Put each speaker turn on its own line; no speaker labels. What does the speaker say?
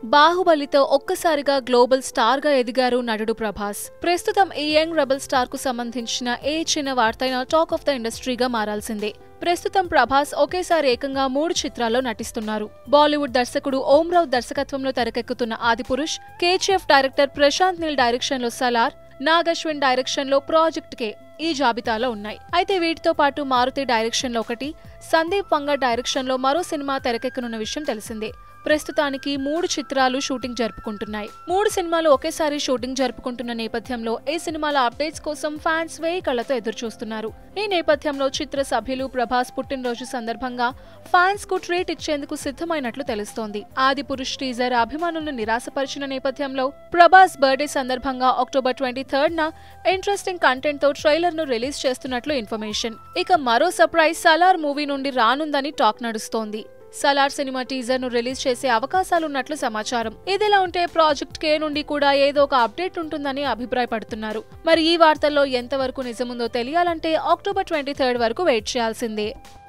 బాహుబలితో ఒక్కసారిగా global star గా ఎదిగారు నటుడు ప్రభాస్ ప్రస్తుతం ఈ యంగ్ రెబల్ స్టార్ కు సంబంధించిన ఏ చిన్న వార్తైనా టాక్ ఆఫ్ ద ఇండస్ట్రీగా మారాల్సిందే ప్రస్తుతం ప్రభాస్ ఒకేసారి ఏకంగా మూడు చిత్రాల్లో నటిస్తున్నారు బాలీవుడ్ దర్శకుడు ఓంరావు దర్శకత్వంలో తెరకెక్కుతున్న Adipurush KGF director Prashanth Neel direction లో సలార్ నాగశ్విన్ డైరెక్షన్ లో ప్రాజెక్ట్ కే ఈ జాబితాలో ఉన్నాయి అయితే వీటితో పాటు మారుతి డైరెక్షన్ లో ఒకటి సందీప్ వంగ డైరెక్షన్ లో మరో సినిమా తెరకెక్కనున్న విషయం తెలిసిందే ప్రస్తుతానికి మూడు చిత్రాలు షూటింగ్ జరుపుకుంటున్నాయి మూడు సినిమాలు ఒకేసారి షూటింగ్ జరుపుకుంటున్న నేపథ్యంలో ఈ సినిమాల అప్డేట్స్ కోసం ఫ్యాన్స్ వేయి కళ్లతో ఎదురు చూస్తున్నారు ఈ నేపథ్యంలో చిత్ర సభ్యులు ప్రభాస్ పుట్టినరోజు సందర్భంగా ఫ్యాన్స్ కు ట్రీట్ ఇచ్చేందుకు సిద్ధమైనట్లు తెలుస్తోంది ఆది పురుష్ టీజర్ అభిమానులను నిరాశపరిచిన నేపథ్యంలో ప్రభాస్ బర్త్డే సందర్భంగా అక్టోబర్ ట్వంటీ థర్డ్ న ఇంట్రెస్టింగ్ కంటెంట్ తో ట్రైలర్ ను రిలీజ్ చేస్తున్నట్లు ఇన్ఫర్మేషన్ ఇక మరో సర్ప్రైజ్ సలార్ మూవీ నుండి రానుందని టాక్ నడుస్తోంది సలార్ సినిమా టీజర్ ను రిలీజ్ చేసే అవకాశాలున్నట్లు సమాచారం ఇదిలా ఉంటే ప్రాజెక్ట్ కే నుండి కూడా ఏదో ఒక అప్డేట్ ఉంటుందని అభిప్రాయపడుతున్నారు మరి ఈ వార్తల్లో ఎంతవరకు నిజముందో తెలియాలంటే అక్టోబర్ ట్వంటీ థర్డ్ వరకు వెయిట్ చేయాల్సిందే